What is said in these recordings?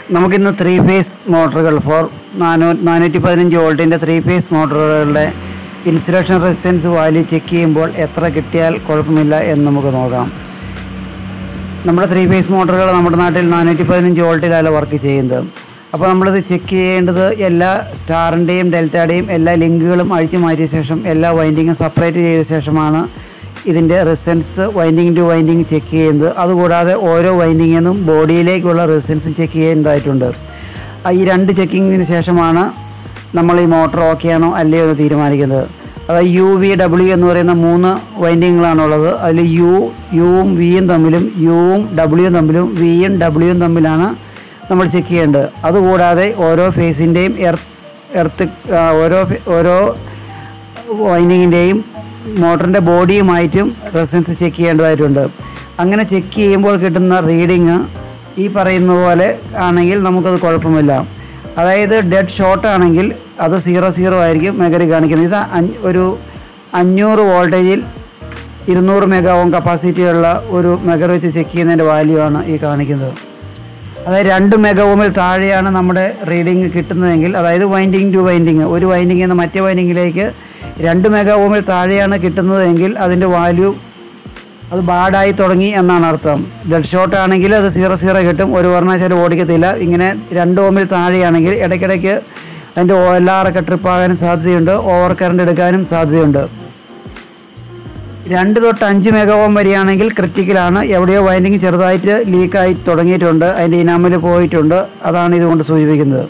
നമുക്കിന്ന് three phase മോട്ടറുകൾ four നാനൂ നാനൂറ്റി പതിനഞ്ച് വോൾട്ടിൻ്റെ ത്രീ ഫേസ് മോട്ടറുകളുടെ ഇൻസുലേഷൻ റെസിസ്റ്റൻസ് വാല്യൂ ചെക്ക് ചെയ്യുമ്പോൾ എത്ര കിട്ടിയാൽ കുഴപ്പമില്ല എന്ന് നമുക്ക് നോക്കാം നമ്മുടെ ത്രീ ഫേസ് മോട്ടറുകൾ നമ്മുടെ നാട്ടിൽ നാനൂറ്റി പതിനഞ്ച് വോൾട്ടിലാണ് വർക്ക് ചെയ്യുന്നത് അപ്പോൾ നമ്മളിത് ചെക്ക് ചെയ്യേണ്ടത് എല്ലാ സ്റ്റാറിൻ്റെയും ഡെൽറ്റയുടെയും എല്ലാ ലിങ്കുകളും അഴിച്ചു മാറ്റിയ ശേഷം എല്ലാ വൈൻഡിങ്ങും സെപ്പറേറ്റ് ചെയ്ത ശേഷമാണ് ഇതിൻ്റെ resistance winding to winding check ചെയ്യുന്നത് അതുകൂടാതെ ഓരോ വൈൻഡിങ്ങിൽ നിന്നും ബോഡിയിലേക്കുള്ള റെസിസ്റ്റൻസ് ചെക്ക് ചെയ്യേണ്ടതായിട്ടുണ്ട് ആ ഈ രണ്ട് ചെക്കിങ്ങിന് ശേഷമാണ് നമ്മൾ ഈ മോട്ടർ ഓക്കെ ആണോ അല്ലയോ എന്ന് തീരുമാനിക്കുന്നത് അതായത് യു വി ഡബ്ല്യു എന്ന് പറയുന്ന മൂന്ന് വൈൻഡിങ്ങുകളാണുള്ളത് അതിൽ യു യുവും വിയും തമ്മിലും യുവും ഡബ്ല്യുവും തമ്മിലും വിയും ഡബ്ല്യുവും തമ്മിലാണ് നമ്മൾ ചെക്ക് ചെയ്യേണ്ടത് അതുകൂടാതെ ഓരോ ഫേസിൻ്റെയും എർത്ത് എർത്ത് ആ, ഓരോ ഫെ- ഓരോ വൈൻഡിങ്ങിൻ്റെയും മോട്ടറിൻ്റെ ബോഡിയുമായിട്ടും റെസിസ്റ്റൻസ് ചെക്ക് ചെയ്യേണ്ടതായിട്ടുണ്ട് അങ്ങനെ ചെക്ക് ചെയ്യുമ്പോൾ കിട്ടുന്ന റീഡിങ് ഈ പറയുന്ന പോലെ ആണെങ്കിൽ നമുക്കത് കുഴപ്പമില്ല അതായത് ഡെഡ് ഷോർട്ട് ആണെങ്കിൽ അത് സീറോ സീറോ ആയിരിക്കും മെഗറി കാണിക്കുന്നത് ഇത് അഞ്ഞ് ഒരു അഞ്ഞൂറ് വോൾട്ടേജിൽ ഇരുന്നൂറ് മെഗാ ഓം കപ്പാസിറ്റിയുള്ള ഒരു മെഗർ വെച്ച് ചെക്ക് ചെയ്യുന്നതിൻ്റെ വാല്യൂ ആണ് ഈ കാണിക്കുന്നത് അതായത് രണ്ട് മെഗാ ഓമിൽ താഴെയാണ് നമ്മുടെ റീഡിങ് കിട്ടുന്നതെങ്കിൽ അതായത് വൈൻഡിങ് ടു വൈൻഡിങ് ഒരു വൈൻഡിങ്ങിൽ നിന്ന് മറ്റേ വൈൻഡിങ്ങിലേക്ക് രണ്ട് മെഗാ ഓമിൽ താഴെയാണ് കിട്ടുന്നതെങ്കിൽ അതിൻ്റെ വാല്യൂ അത് ബാഡായി തുടങ്ങി എന്നാണ് അർത്ഥം ഡെഡ് ഷോട്ട് ആണെങ്കിൽ അത് സീറോ സീറോ കിട്ടും ഒരു വർണ്ണാച്ചാൽ ഓടിക്കത്തില്ല ഇങ്ങനെ രണ്ട് ഓമിൽ താഴെയാണെങ്കിൽ ഇടയ്ക്കിടയ്ക്ക് അതിൻ്റെ ഒ എൽ ആർ ഒക്കെ ട്രിപ്പ് ആകാനും സാധ്യതയുണ്ട് ഓവർ കറണ്ട് എടുക്കാനും സാധ്യതയുണ്ട് രണ്ട് തൊട്ട് അഞ്ച് മെഗാ ഓം വരെയാണെങ്കിൽ ക്രിറ്റിക്കലാണ് എവിടെയോ വൈൻഡിങ് ചെറുതായിട്ട് ലീക്കായി തുടങ്ങിയിട്ടുണ്ട് അതിൻ്റെ ഇനാമിൽ പോയിട്ടുണ്ട് അതാണ് ഇതുകൊണ്ട് സൂചിപ്പിക്കുന്നത്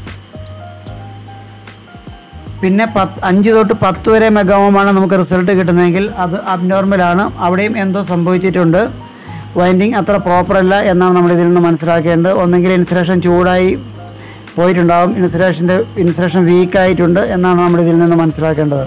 പിന്നെ പത്ത് അഞ്ച് തൊട്ട് പത്ത് വരെ മെഗാ ഓമാണ് നമുക്ക് റിസൾട്ട് കിട്ടുന്നതെങ്കിൽ അത് അബ്നോർമലാണ് അവിടെയും എന്തോ സംഭവിച്ചിട്ടുണ്ട് വൈൻഡിങ് അത്ര പ്രോപ്പർ അല്ല എന്നാണ് നമ്മൾ ഇതിൽ നിന്ന് മനസ്സിലാക്കേണ്ടത് ഒന്നെങ്കിൽ ഇൻസുലേഷൻ ചൂടായി പോയിട്ടുണ്ടാവും ഇൻസുലേഷൻ്റെ ഇൻസുലേഷൻ വീക്കായിട്ടുണ്ട് എന്നാണ് നമ്മൾ ഇതിൽ നിന്ന് മനസ്സിലാക്കേണ്ടത്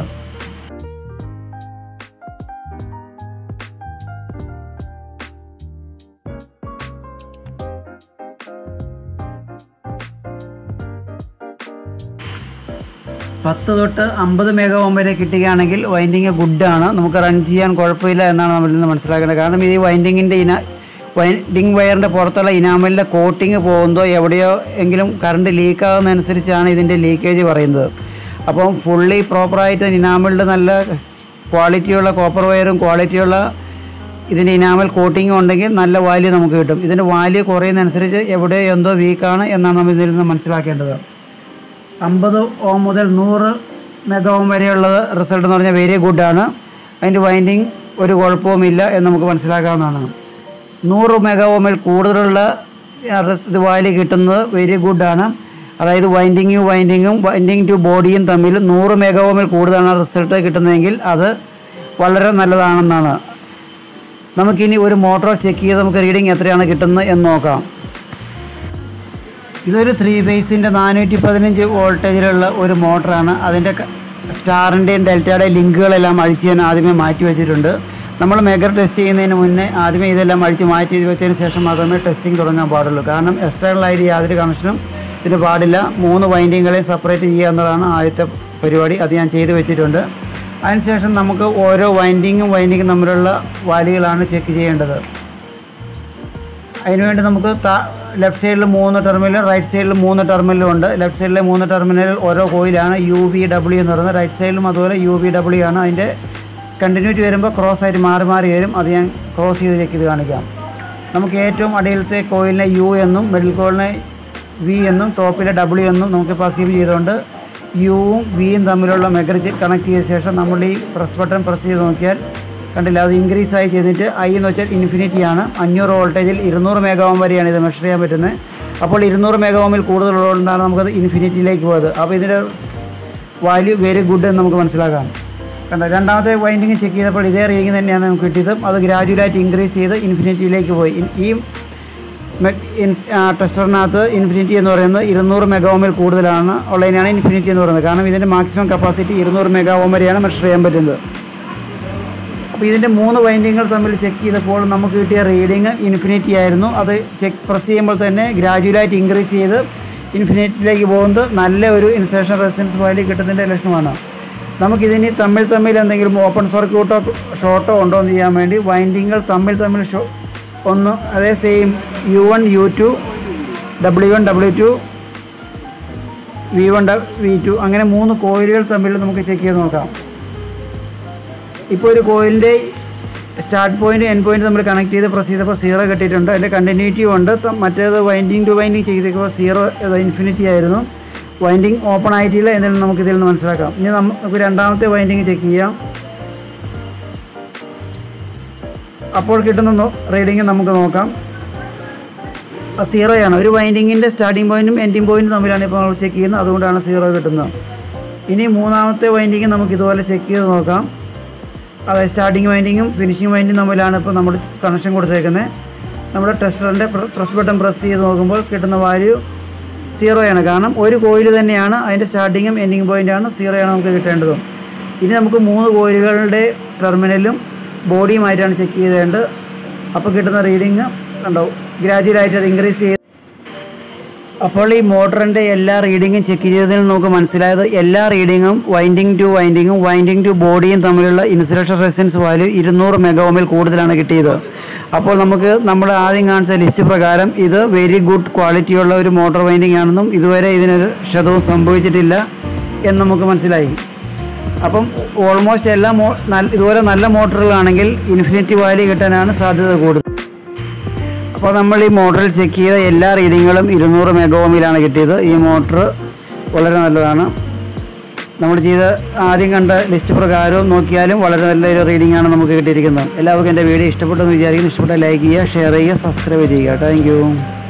പത്ത് തൊട്ട് അമ്പത് മെഗാ ഓം വരെ കിട്ടുകയാണെങ്കിൽ വൈൻഡിങ് ഗുഡാണ് നമുക്ക് റൺ ചെയ്യാൻ കുഴപ്പമില്ല എന്നാണ് നമ്മൾ ഇന്ന് മനസ്സിലാക്കേണ്ടത് കാരണം ഇത് ഈ വൈൻഡിങ്ങിൻ്റെ ഇന വൈൻഡിങ് വയറിൻ്റെ പുറത്തുള്ള ഇനാമലിൻ്റെ കോട്ടിങ് പോകുന്നതോ എവിടെയോ എങ്കിലും കറണ്ട് ലീക്കാകുന്നതനുസരിച്ചാണ് ഇതിൻ്റെ ലീക്കേജ് പറയുന്നത് അപ്പം ഫുള്ളി പ്രോപ്പറായിട്ട് ഇനാമലിൻ്റെ നല്ല ക്വാളിറ്റിയുള്ള കോപ്പർ വയറും ക്വാളിറ്റിയുള്ള ഇതിൻ്റെ ഇനാമൽ കോട്ടിങ്ങും ഉണ്ടെങ്കിൽ നല്ല വാല്യൂ നമുക്ക് കിട്ടും ഇതിൻ്റെ വാല്യൂ കുറയുന്നതനുസരിച്ച് എവിടെയോ എന്തോ വീക്കാണ് എന്നാണ് നമ്മൾ ഇതിൽ നിന്ന് മനസ്സിലാക്കേണ്ടത് അമ്പത് ഓം മുതൽ നൂറ് മെഗാ ഓം വരെയുള്ളത് റിസൾട്ട് എന്ന് പറഞ്ഞാൽ വെരി ഗുഡാണ് അതിൻ്റെ വൈൻഡിങ് ഒരു കുഴപ്പവുമില്ല എന്ന് നമുക്ക് മനസ്സിലാക്കാവുന്നതാണ് നൂറ് മെഗാ ഓമിൽ കൂടുതലുള്ള ആ, റിസ്- ഇത് വാല്യൂ കിട്ടുന്നത് വെരി ഗുഡാണ് അതായത് വൈൻഡിങ്ങും വൈൻഡിങ്ങും വൈൻഡിങ് ടു ബോഡിയും തമ്മിൽ നൂറ് മെഗാ ഓമിൽ കൂടുതലാണ് റിസൾട്ട് കിട്ടുന്നതെങ്കിൽ അത് വളരെ നല്ലതാണെന്നാണ് നമുക്കിനി ഒരു മോട്ടോർ ചെക്ക് ചെയ്ത് നമുക്ക് റീഡിങ് എത്രയാണ് കിട്ടുന്നത് എന്ന് നോക്കാം ഇതൊരു ത്രീ ഫേസിൻ്റെ നാനൂറ്റി പതിനഞ്ച് വോൾട്ടേജിലുള്ള ഒരു മോട്ടറാണ് അതിൻ്റെ ക- സ്റ്റാറിൻ്റെയും ഡെൽറ്റയുടെയും ലിങ്കുകളെല്ലാം അഴിച്ച് ഞാൻ ആദ്യമേ മാറ്റി വെച്ചിട്ടുണ്ട് നമ്മൾ മെഗർ ടെസ്റ്റ് ചെയ്യുന്നതിന് മുന്നേ ആദ്യമേ ഇതെല്ലാം അഴിച്ച് മാറ്റി വെച്ചതിന് ശേഷം മാത്രമേ ടെസ്റ്റിംഗ് തുടങ്ങാൻ പാടുള്ളൂ കാരണം എക്സ്റ്റേണലായിട്ട് യാതൊരു കണക്ഷനും ഇതിന് പാടില്ല മൂന്ന് വൈൻഡിങ്ങുകളെ സെപ്പറേറ്റ് ചെയ്യുക എന്നതാണ് ആദ്യത്തെ പരിപാടി അത് ഞാൻ ചെയ്ത് വെച്ചിട്ടുണ്ട് അതിനുശേഷം നമുക്ക് ഓരോ വൈൻഡിങ്ങും വൈൻഡിങ്ങും തമ്മിലുള്ള വാല്യുകളാണ് ചെക്ക് ചെയ്യേണ്ടത് അതിനുവേണ്ടി നമുക്ക് ലെഫ്റ്റ് സൈഡിൽ മൂന്ന് ടെർമിനൽ റൈറ്റ് സൈഡിൽ മൂന്ന് ടെർമിനലും ഉണ്ട് ലെഫ്റ്റ് സൈഡിലെ മൂന്ന് ടെർമിനലിൽ ഓരോ കോയിലാണ് യു വി ഡബ്ല്യു എന്ന് പറയുന്നത് റൈറ്റ് സൈഡിലും അതുപോലെ യു വി ഡബ്ല്യു ആണ് അതിൻ്റെ കണ്ടിന്യൂറ്റി വരുമ്പോൾ ക്രോസ് ആയിട്ട് മാറി മാറി വരും അത് ഞാൻ ക്രോസ് ചെയ്ത് ചെക്ക് ചെയ്ത് കാണിക്കാം നമുക്ക് ഏറ്റവും അടിയിലത്തെ കോയിലിനെ യു എന്നും മിഡിൽ കോയിലിനെ വി എന്നും ടോപ്പിലെ ഡബ്ല്യു എന്നും നമുക്ക് പസീവ് ചെയ്തുകൊണ്ട് യുവും വിയും തമ്മിലുള്ള മെഗർ കണക്ട് ചെയ്ത ശേഷം നമ്മൾ ഈ പ്രസ് ബട്ടൺ പ്രസ് ചെയ്ത് നോക്കിയാൽ കണ്ടില്ല അത് ഇൻക്രീസ് ആയി ചെയ്തിട്ട് ഐ എന്ന് വെച്ചാൽ ഇൻഫിനിറ്റി ആണ് അഞ്ഞൂറ് വോൾട്ടേജിൽ ഇരുന്നൂറ് മെഗാ ഓം വരെയാണ് ഇത് മെഷർ ചെയ്യാൻ പറ്റുന്നത് അപ്പോൾ ഇരുന്നൂറ് മെഗാ ഓമിൽ കൂടുതലുള്ളതുകൊണ്ടാണ് നമുക്കത് ഇൻഫിനിറ്റിയിലേക്ക് പോയത് അപ്പോൾ ഇതിൻ്റെ വാല്യൂ വെരി ഗുഡ് എന്ന് നമുക്ക് മനസ്സിലാക്കാം കണ്ടോ രണ്ടാമത്തെ വൈൻഡിങ് ചെക്ക് ചെയ്തപ്പോൾ ഇതേ റീഡിങ് തന്നെയാണ് നമുക്ക് കിട്ടിയത് അത് ഗ്രാജുവലായിട്ട് ഇൻക്രീസ് ചെയ്ത് ഇൻഫിനിറ്റിയിലേക്ക് പോയി ഇൻ- ഈ മെ- ഇൻസ്- ആ, ടെസ്റ്ററിനകത്ത് ഇൻഫിനിറ്റി എന്ന് പറയുന്നത് ഇരുന്നൂറ് മെഗാ ഓമിൽ കൂടുതലാണ് ഉള്ളതിനാണ് ഇൻഫിനിറ്റി എന്ന് പറയുന്നത് കാരണം ഇതിൻ്റെ മാക്സിമം കപ്പാസിറ്റി ഇരുന്നൂറ് മെഗാ ഓം വരെയാണ് മെഷർ ചെയ്യാൻ പറ്റുന്നത് അപ്പോൾ ഇതിൻ്റെ മൂന്ന് വൈൻഡിങ്ങുകൾ തമ്മിൽ ചെക്ക് ചെയ്തപ്പോൾ നമുക്ക് കിട്ടിയ റീഡിങ് ഇൻഫിനിറ്റി ആയിരുന്നു അത് ചെക്ക് പ്രസ് ചെയ്യുമ്പോൾ തന്നെ ഗ്രാജുവലായിട്ട് ഇൻക്രീസ് ചെയ്ത് ഇൻഫിനിറ്റിയിലേക്ക് പോകുന്നത് നല്ല ഒരു ഇൻസേഷൻ റെസിസ്റ്റൻസ് വാല്യൂ കിട്ടുന്നതിൻ്റെ ലക്ഷണമാണ് നമുക്കിതിന് തമ്മിൽ തമ്മിൽ എന്തെങ്കിലും ഓപ്പൺ സർക്യൂട്ടോ ഷോർട്ടോ ഉണ്ടോ എന്ന് ചെയ്യാൻ വേണ്ടി വൈൻഡിങ്ങുകൾ തമ്മിൽ തമ്മിൽ ഷോ ഒന്ന് അതേ same U one U two W one W two V one V two അങ്ങനെ മൂന്ന് കോയിലുകൾ തമ്മിൽ നമുക്ക് ചെക്ക് ചെയ്ത് നോക്കാം ഇപ്പോൾ ഒരു കോയിലിൻ്റെ സ്റ്റാർട്ട് പോയിന്റ് എൻഡ് പോയിന്റ് നമ്മൾ കണക്ട് ചെയ്ത് പ്രസ് ചെയ്തപ്പോൾ സീറോ കിട്ടിയിട്ടുണ്ട് അതിൻ്റെ കണ്ടിന്യൂറ്റി ഉണ്ട് ത- മറ്റേത് വൈൻഡിങ് ടു വൈൻഡിങ് ചെയ്തപ്പോൾ സീറോ ഇൻഫിനിറ്റി ആയിരുന്നു വൈൻഡിങ് ഓപ്പൺ ആയിട്ടില്ല എന്നതിൽ നമുക്ക് ഇതിൽ നിന്ന് മനസ്സിലാക്കാം ഇനി നമുക്ക് രണ്ടാമത്തെ വൈൻഡിങ് ചെക്ക് ചെയ്യാം അപ്പോൾ കിട്ടുന്ന റീഡിങ് നമുക്ക് നോക്കാം സീറോയാണ് ഒരു വൈൻഡിങ്ങിൻ്റെ സ്റ്റാർട്ടിംഗ് പോയിന്റും എൻഡിങ് പോയിന്റും തമ്മിലാണ് ഇപ്പോൾ നമ്മൾ ചെക്ക് ചെയ്യുന്നത് അതുകൊണ്ടാണ് സീറോ കിട്ടുന്നത് ഇനി മൂന്നാമത്തെ വൈൻഡിങ് നമുക്ക് ഇതുപോലെ ചെക്ക് ചെയ്ത് നോക്കാം അതായത് സ്റ്റാർട്ടിങ് വൈൻഡിങ്ങും ഫിനിഷിംഗ് വൈൻഡിങ് തമ്മിലാണ് ഇപ്പോൾ നമ്മൾ കണക്ഷൻ കൊടുത്തേക്കുന്നത് നമ്മുടെ ടെസ്റ്ററിൻ്റെ പ്രസ് ബട്ടൺ പ്രസ് ചെയ്ത് നോക്കുമ്പോൾ കിട്ടുന്ന വാല്യൂ സീറോയാണ് കാരണം ഒരു കോയിൽ തന്നെയാണ് അതിൻ്റെ സ്റ്റാർട്ടിങ്ങും എൻഡിങ് പോയിൻ്റാണ് സീറോയാണ് നമുക്ക് കിട്ടേണ്ടതും ഇനി നമുക്ക് മൂന്ന് കോയിലുകളുടെ ടെർമിനലും ബോഡിയുമായിട്ടാണ് ചെക്ക് ചെയ്തേണ്ടത് അപ്പോൾ കിട്ടുന്ന റീഡിങ് കണ്ടോ ഗ്രാജുവലായിട്ട് അത് ഇൻക്രീസ് ചെയ്ത് അപ്പോൾ ഈ മോട്ടറിൻ്റെ എല്ലാ റീഡിങ്ങും ചെക്ക് ചെയ്തതിൽ നമുക്ക് മനസ്സിലായത് എല്ലാ റീഡിങ്ങും വൈൻഡിങ് ടു വൈൻഡിങ്ങും വൈൻഡിങ് ടു ബോഡിയും തമ്മിലുള്ള ഇൻസുലേഷൻ റെസിസ്റ്റൻസ് വാല്യൂ ഇരുന്നൂറ് മെഗാഓമിൽ കൂടുതലാണ് കിട്ടിയത് അപ്പോൾ നമുക്ക് നമ്മൾ ആദ്യം കാണിച്ച ലിസ്റ്റ് പ്രകാരം ഇത് വെരി ഗുഡ് ക്വാളിറ്റിയുള്ള ഒരു മോട്ടോർ വൈൻഡിങ് ആണെന്നും ഇതുവരെ ഇതിനൊരു ക്ഷതവും സംഭവിച്ചിട്ടില്ല എന്ന് നമുക്ക് മനസ്സിലായി അപ്പം ഓൾമോസ്റ്റ് എല്ലാ മോ നല്ല ഇതുപോലെ നല്ല മോട്ടറുകളാണെങ്കിൽ ഇൻഫിനിറ്റി വാല്യൂ കിട്ടാനാണ് സാധ്യത കൂടുതൽ അപ്പോൾ നമ്മൾ ഈ മോട്ടറിൽ ചെക്ക് ചെയ്ത എല്ലാ റീഡിങ്ങുകളും ഇരുന്നൂറ് മെഗാഓമിലാണ് കിട്ടിയത് ഈ മോട്ടർ വളരെ നല്ലതാണ് നമ്മൾ ചെയ്ത ആദ്യം കണ്ട ലിസ്റ്റ് പ്രകാരവും നോക്കിയാലും വളരെ നല്ലൊരു റീഡിംഗ് ആണ് നമുക്ക് കിട്ടിയിരിക്കുന്നത് എല്ലാവർക്കും എൻ്റെ വീഡിയോ ഇഷ്ടപ്പെട്ടെന്ന് വിചാരിക്കുന്നു ഇഷ്ടപ്പെട്ട ലൈക്ക് ചെയ്യുക ഷെയർ ചെയ്യുക സബ്സ്ക്രൈബ് ചെയ്യുക താങ്ക്